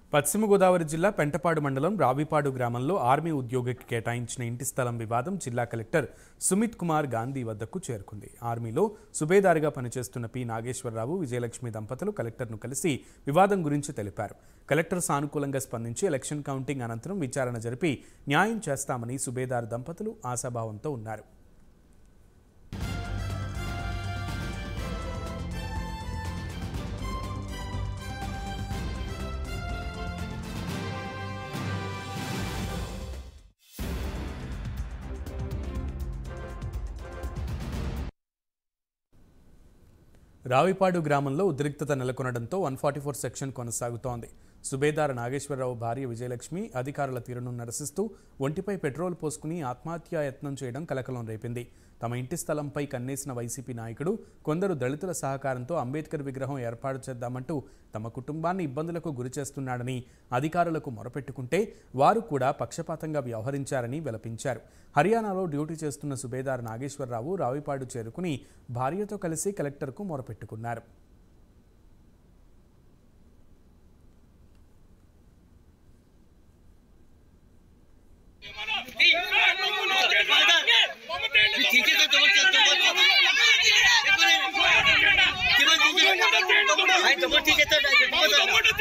పశ్చిమ గోదావరి జిల్లా పెంటపాడు మండలం రావిపాడు గ్రామంలో ఆర్మీ ఉద్యోగికి కేటాయించిన ఇంటి స్థలం వివాదం జిల్లా కలెక్టర్ సుమిత్ కుమార్ గాంధీ వద్దకు చేరుకుంది ఆర్మీలో సుబేదారుగా పనిచేస్తున్న పి నాగేశ్వరరావు విజయలక్ష్మి దంపతులు కలెక్టర్ను కలిసి వివాదం గురించి తెలిపారు కలెక్టర్ సానుకూలంగా స్పందించి ఎలక్షన్ కౌంటింగ్ అనంతరం విచారణ జరిపి న్యాయం చేస్తామని సుబేదారు దంపతులు ఆశాభావంతో ఉన్నారు రావిపాడు గ్రామంలో ఉద్రిక్తత నెలకొనడంతో వన్ ఫార్టీ ఫోర్ సెక్షన్ కొనసాగుతోంది సుబేదార్ నాగేశ్వరరావు భార్య విజయలక్ష్మి అధికారుల తీరును నిరసిస్తూ ఒంటిపై పెట్రోల్ పోసుకుని ఆత్మహత్యా యత్నం చేయడం కలకలం రేపింది తమ ఇంటి స్థలంపై కన్నేసిన వైసీపీ నాయకుడు కొందరు దళితుల సహకారంతో అంబేద్కర్ విగ్రహం ఏర్పాటు చేద్దామంటూ తమ కుటుంబాన్ని ఇబ్బందులకు గురి చేస్తున్నాడని అధికారులకు మొరపెట్టుకుంటే వారు కూడా పక్షపాతంగా వ్యవహరించారని విలపించారు హర్యానాలో డ్యూటీ చేస్తున్న సుబేదార్ నాగేశ్వరరావు రావిపాడు చేరుకుని భార్యతో కలిసి కలెక్టర్కు మొరపెట్టుకున్నారు ठीक है तो तो ठीक है तो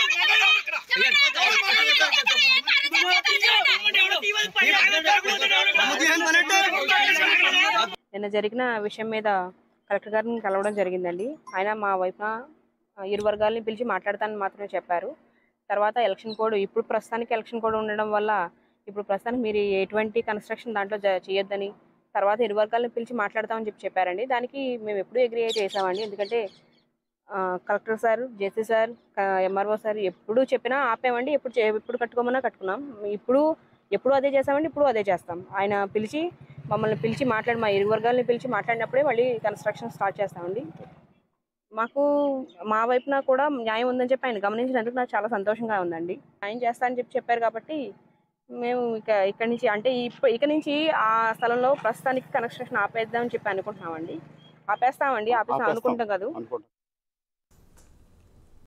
నిన్న జరిగిన విషయం మీద కలెక్టర్ గారిని కలవడం జరిగిందండి ఆయన మా వైపున ఆ, ఇరు వర్గాలని పిలిచి మాట్లాడతానని మాత్రమే చెప్పారు తర్వాత ఎలక్షన్ కోడ్ ఇప్పుడు ప్రస్తుతానికి ఎలక్షన్ కోడ్ ఉండడం వల్ల ఇప్పుడు ప్రస్తుతానికి మీరు ఎటువంటి కన్స్ట్రక్షన్ దాంట్లో జ- చేయొద్దని తర్వాత ఇరు వర్గాలను పిలిచి మాట్లాడతామని చెప్పి చెప్పారండి దానికి మేము ఎప్పుడూ అగ్రి చేసామండి ఎందుకంటే ఆ, collector sir JC sir MRO sir ఎప్పుడు చెప్పినా ఆపామండి ఎప్పుడు చే- ఎప్పుడు కట్టుకోమన్నా కట్టుకున్నాం ఇప్పుడు ఎప్పుడు అదే చేసామండి ఇప్పుడు అదే చేస్తాం ఆయన పిలిచి మమ్మల్ని పిలిచి మాట్లాడి మా ఇరు వర్గాలని పిలిచి మాట్లాడినప్పుడే మళ్ళీ కన్స్ట్రక్షన్ స్టార్ట్ చేస్తామండి మాకు మా వైపున కూడా న్యాయం ఉందని చెప్పి ఆయన గమనించినందుకు నాకు చాలా సంతోషంగా ఉందండి న్యాయం చేస్తా అని చెప్పి చెప్పారు కాబట్టి మేము ఇక ఇక్కడి నుంచి అంటే ఇప్ప ఇక నుంచి ఆ స్థలంలో ప్రస్తుతానికి కన్స్ట్రక్షన్ ఆపేద్దామని చెప్పి అనుకుంటున్నామండి ఆపేస్తామండి ఆపేస్తాం ఆపేస్తాం. అనుకుంటాం కాదు అనుకుంటా